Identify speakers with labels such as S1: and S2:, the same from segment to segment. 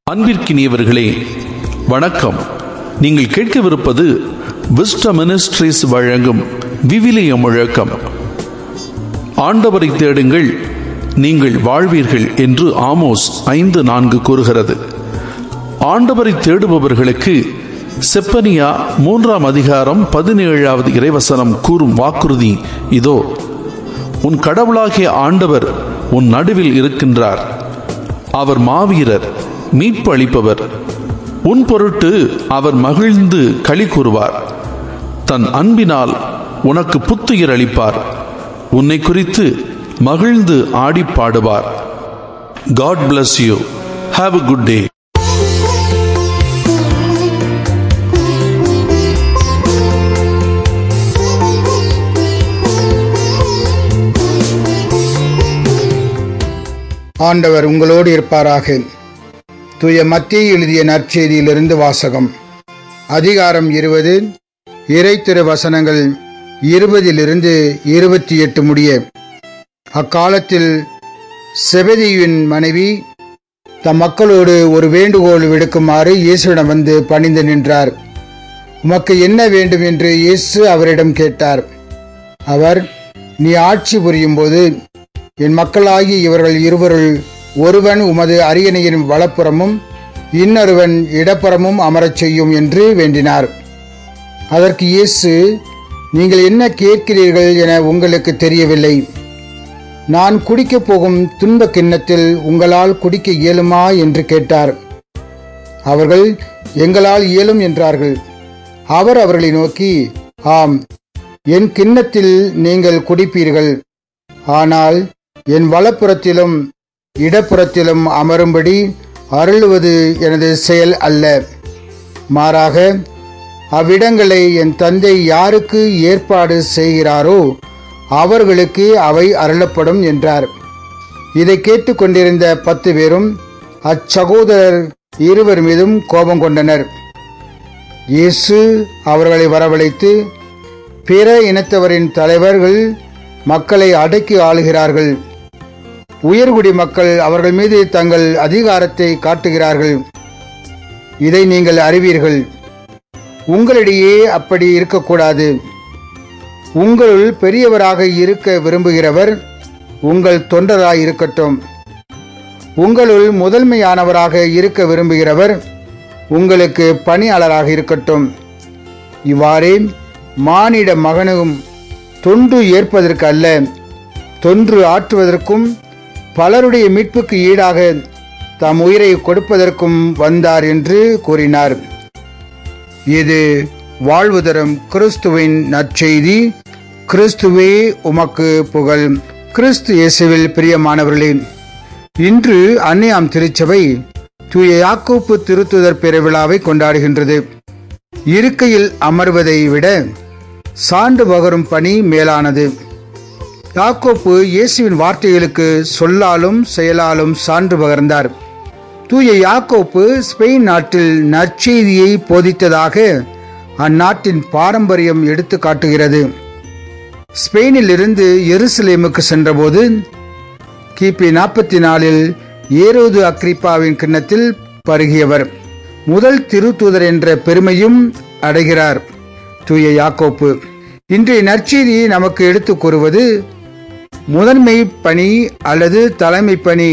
S1: அன்பிற்கினியவர்களே வணக்கம் நீங்கள் கேட்கவிருப்பது விஸ்ட மினிஸ்ட்ரிஸ் வழங்கும் விவிலிய முழக்கம் ஆண்டவரை தேடுங்கள் நீங்கள் வாழ்வீர்கள் என்று ஆமோஸ் ஐந்து நான்கு கூறுகிறது ஆண்டவரை தேடுபவர்களுக்கு செப்பனியா மூன்றாம் அதிகாரம் பதினேழாவது இறைவசனம் கூறும் வாக்குறுதி இதோ உன் கடவுளாகிய ஆண்டவர் உன் நடுவில் இருக்கின்றார் அவர் மாவீரர் மீட்பு அளிப்பவர் உன் பொருட்டு அவர் மகிழ்ந்து களி கூறுவார் தன் அன்பினால் உனக்கு புத்துயிர் அளிப்பார் உன்னை குறித்து மகிழ்ந்து ஆடி பாடுவார் God bless you have a good day
S2: ஆண்டவர் உங்களோடு இருப்பாராக தூய மத்திய எழுதிய நற்செய்தியிலிருந்து வாசகம் அதிகாரம் இருபது இறை திரு வசனங்கள் இருபதிலிருந்து இருபத்தி எட்டு முடிய அக்காலத்தில் செபதியின் மனைவி தம் மக்களோடு ஒரு வேண்டுகோள் விடுக்குமாறு இயேசுவிடம் வந்து பணிந்து நின்றார் உமக்கு என்ன வேண்டும் என்று இயேசு அவரிடம் கேட்டார் அவர் நீ ஆட்சி புரியும் போது என் மக்களாகி இவர்கள் இருவருள் ஒருவன் உமது அரியணையின் வலப்புறமும் இன்னொருவன் இடப்புறமும் அமரச் செய்யும் என்று வேண்டினார் அதற்கு இயேசு நீங்கள் என்ன கேட்கிறீர்கள் என உங்களுக்கு தெரியவில்லை நான் குடிக்கப் போகும் துன்ப கிண்ணத்தில் உங்களால் குடிக்க இயலுமா என்று கேட்டார் அவர்கள் எங்களால் இயலும் என்றார்கள் அவர் அவர்களை நோக்கி ஆம் என் கிண்ணத்தில் நீங்கள் குடிப்பீர்கள் ஆனால் என் வலப்புறத்திலும் இடப்புறத்திலும் அமரும்படி அருள்வது எனது செயல் அல்ல மாறாக அவ்விடங்களை என் தந்தை யாருக்கு ஏற்பாடு செய்கிறாரோ அவர்களுக்கு அவை அருளப்படும் என்றார் இதை கேட்டுக்கொண்டிருந்த பத்து பேரும் அச்சகோதரர் இருவர் மீதும் கோபம் கொண்டனர் இயேசு அவர்களை வரவழைத்து பிற இனத்தவரின் தலைவர்கள் மக்களை அடக்கி ஆளுகிறார்கள் உயர்குடி மக்கள் அவர்கள் மீது தங்கள் அதிகாரத்தை காட்டுகிறார்கள் இதை நீங்கள் அறிவீர்கள் உங்களிடையே அப்படி இருக்கக்கூடாது உங்களுள் பெரியவராக இருக்க விரும்புகிறவர் உங்கள் தொண்டராய் இருக்கட்டும் உங்களுள் முதன்மையானவராக இருக்க விரும்புகிறவர் உங்களுக்கு பணியாளராக இருக்கட்டும் இவ்வாறே மானிட மகனும் தொன்று ஏற்பதற்கு அல்ல தொன்று ஆற்றுவதற்கும் பலருடைய மீட்புக்கு ஈடாக தம் உயிரை கொடுப்பதற்கும் வந்தார் என்று கூறினார் இது வாழ்வு தரும் கிறிஸ்துவின் நற்செய்தி கிறிஸ்துவே உமக்கு புகழ் கிறிஸ்து இயேசுவில் பிரியமானவர்களே இன்று அன்னையாம் திருச்சபை தூய யாக்கோப்பு திருத்துதர் பெருவிழாவை கொண்டாடுகின்றது இருக்கையில் அமர்வதை விட சான்று பகரும் பணி மேலானது யாக்கோப்பு இயேசுவின் வார்த்தைகளுக்கு சொல்லாலும் செயலாலும் சான்று பகர்ந்தார் தூய யாக்கோப்பு ஸ்பெயின் நாட்டில் நற்செய்தியை போதித்ததாக அந்நாட்டின் பாரம்பரியம் எடுத்து காட்டுகிறது ஸ்பெயினில் இருந்து எருசலேமுக்கு சென்றபோது கிபி நாற்பத்தி நாலில் ஏரோது அக்ரிப்பாவின் கிண்ணத்தில் பருகியவர் முதல் திருத்தூதர் என்ற பெருமையும் அடைகிறார் தூய யாக்கோப்பு இன்றைய நற்செய்தியை நமக்கு எடுத்துக் கூறுவது முதன்மை பணி அல்லது தலைமை பணி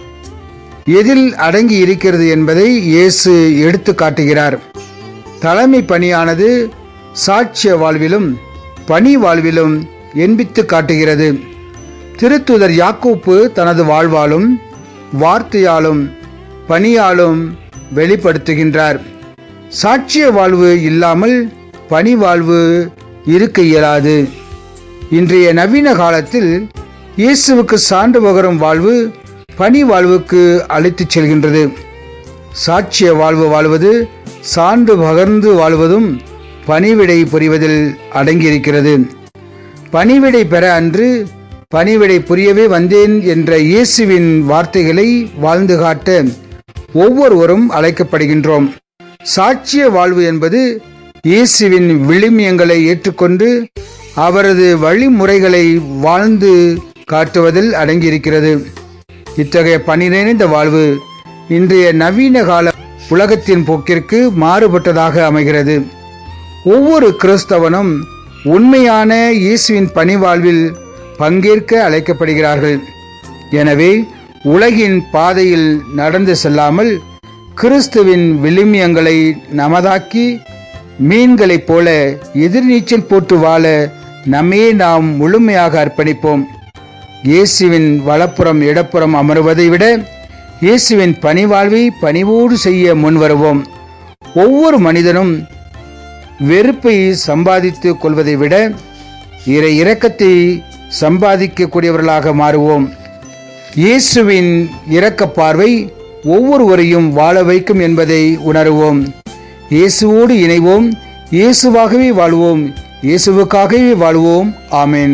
S2: எதில் அடங்கி இருக்கிறது என்பதை இயேசு எடுத்து காட்டுகிறார் தலைமை பணியானது சாட்சிய வாழ்விலும் பணி வாழ்விலும் என்பித்து காட்டுகிறது திருத்துதர் யாக்கோப்பு தனது வாழ்வாலும் வார்த்தையாலும் பணியாலும் வெளிப்படுத்துகின்றார் சாட்சிய வாழ்வு இல்லாமல் பணி வாழ்வு இருக்க இயலாது இன்றைய நவீன காலத்தில் இயேசுவுக்கு சான்று பகரும் வாழ்வு பணி வாழ்வுக்கு அழைத்துச் செல்கின்றது சாட்சிய வாழ்வு வாழ்வது சான்று பகர்ந்து வாழ்வதும் பணிவிடை புரிவதில் அடங்கியிருக்கிறது பணிவிடை பெற அன்று பணிவிடை புரியவே வந்தேன் என்ற இயேசுவின் வார்த்தைகளை வாழ்ந்து காட்ட ஒவ்வொருவரும் அழைக்கப்படுகின்றோம் சாட்சிய வாழ்வு என்பது இயேசுவின் விழுமியங்களை ஏற்றுக்கொண்டு அவரது வழிமுறைகளை வாழ்ந்து காட்டுவதில் அடங்கியிருக்கிறது இத்தகைய பணி நிறைந்த வாழ்வு இன்றைய நவீன கால உலகத்தின் போக்கிற்கு மாறுபட்டதாக அமைகிறது ஒவ்வொரு கிறிஸ்தவனும் உண்மையான இயேசுவின் பணிவாழ்வில் பங்கேற்க அழைக்கப்படுகிறார்கள் எனவே உலகின் பாதையில் நடந்து செல்லாமல் கிறிஸ்துவின் விளிமியங்களை நமதாக்கி மீன்களைப் போல எதிர்நீச்சல் போட்டு வாழ நம்மையே நாம் முழுமையாக அர்ப்பணிப்போம் இயேசுவின் வலப்புறம் இடப்புறம் அமருவதை விட இயேசுவின் பணிவாழ்வை பணிவோடு செய்ய முன்வருவோம் ஒவ்வொரு மனிதனும் வெறுப்பை சம்பாதித்துக் கொள்வதை விட இறை இரக்கத்தை சம்பாதிக்கக்கூடியவர்களாக மாறுவோம் இயேசுவின் இரக்க பார்வை ஒவ்வொருவரையும் வாழ வைக்கும் என்பதை உணருவோம் இயேசுவோடு இணைவோம் இயேசுவாகவே வாழ்வோம் இயேசுவுக்காகவே வாழ்வோம் ஆமேன்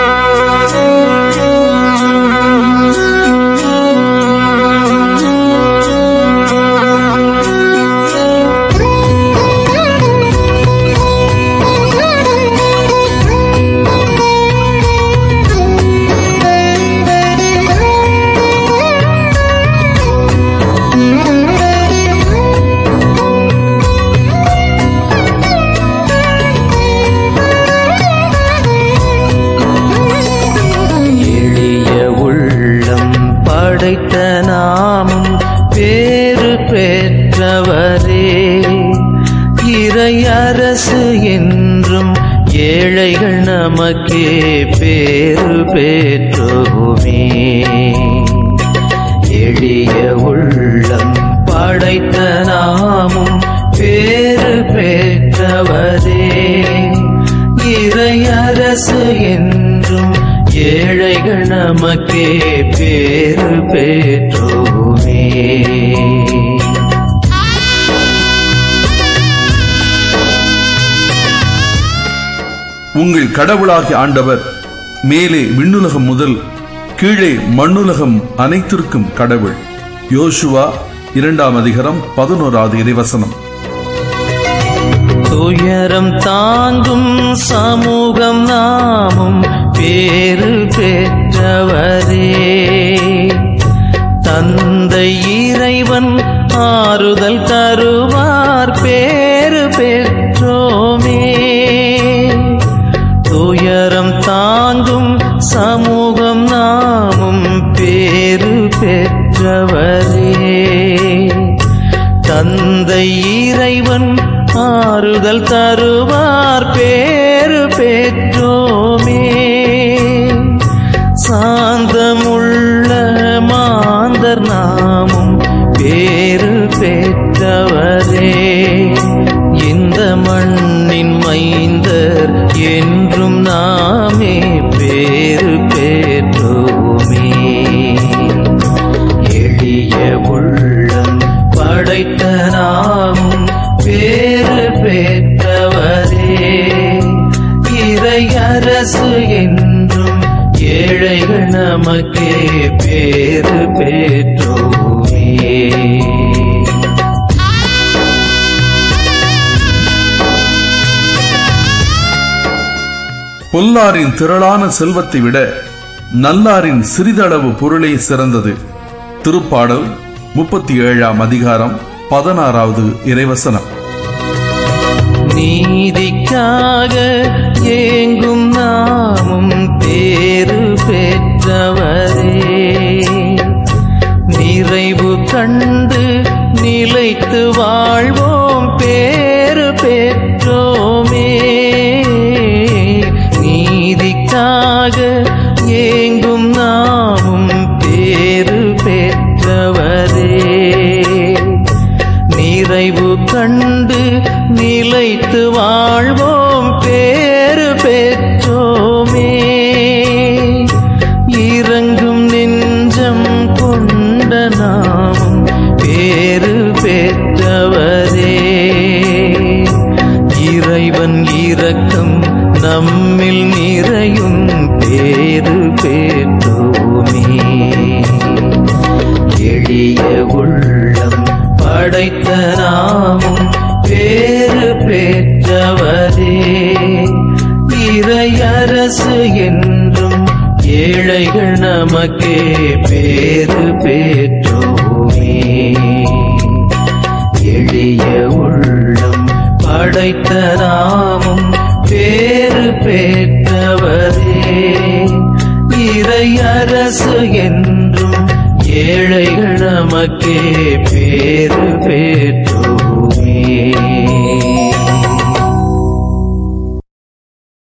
S3: எளிய உள்ளம் படைத்த நாமும் பேறு பெற்றவரே இறை அரசு என்றும் ஏழைகள் நமக்கே பேறு பெற்றோமே எளிய உள்ளம் படைத்த நாமும் பேறு பெற்றவரே இறை அரசு என்றும் ஏழைகள் நமக்கே பேறு பெற்றோமே
S1: உங்கள் கடவுளாகிய ஆண்டவர் மேலே விண்ணுலகம் முதல் கீழே மண்ணுலகம் அனைத்திற்கும் கடவுள் யோசுவா இரண்டாம் அதிகாரம் பதினோராவது இறைவசனம்
S3: துயரம் தாங்கும் சமூகம் நாமும் பேறு பெற்றவரே தந்தை இறைவன் ஆறுதல் தருவார் பேறு பெற்றோமே துயரம் தாங்கும் சமூகம் நாமும் பேறு பெற்றவரே தந்தை இறைவன் ஆறுதல் தருவார் பேறு பெற்றோமே சாந்தமுள்ள மாந்தர் நாமும் பேறு பெற்றவரே இந்த மண்ணின் மைந்தர் என்றும் நாமே பேறு பெற்றோமே எளிய உள்ளம் படைத்த நாமும் பேறு பெற்றவரே இறை அரசு என்றும் ஏழைகள் நமக்கே பேறு பெற்றோமே
S1: பொல்லாரின் திரளான செல்வத்தை விட நல்லாரின் சிறிதளவு பொருளே சிறந்தது திருப்பாடல் முப்பத்தி ஏழாம் அதிகாரம் பதினாறாவது இறைவசனம்
S3: நீதிக்காக ஏங்கும் நாமும் பேறு பெற்றவரே நிறைவு கண்டு நிலைத்து வாழ்வோம் பேறு பெற்றோமே நீதிக்காக ஏங்கும் நாமும் பேறு பெற்றவரே நிறைவு கண்டு நிலைத்து வாழ்வோம் பேறு பெற்றோமே இறங்கும் நெஞ்சம் கொண்ட நாமும் பேறு பெற்றவரே இறைவன் இரக்கம் நம்மில் நிறையும் பேறு பெற்றோமே எளிய உள்ளம் படைத்த நாமும் பேறு பெற்றவரே இறையரசு என்றும் ஏழைகள் நமக்கே பேறு பெற்றோமே படைத்த நாமும் பேறு பெற்றவரே இறை அரசு என்றும் ஏழைகள் நமக்கே பேறு பெற்றோமே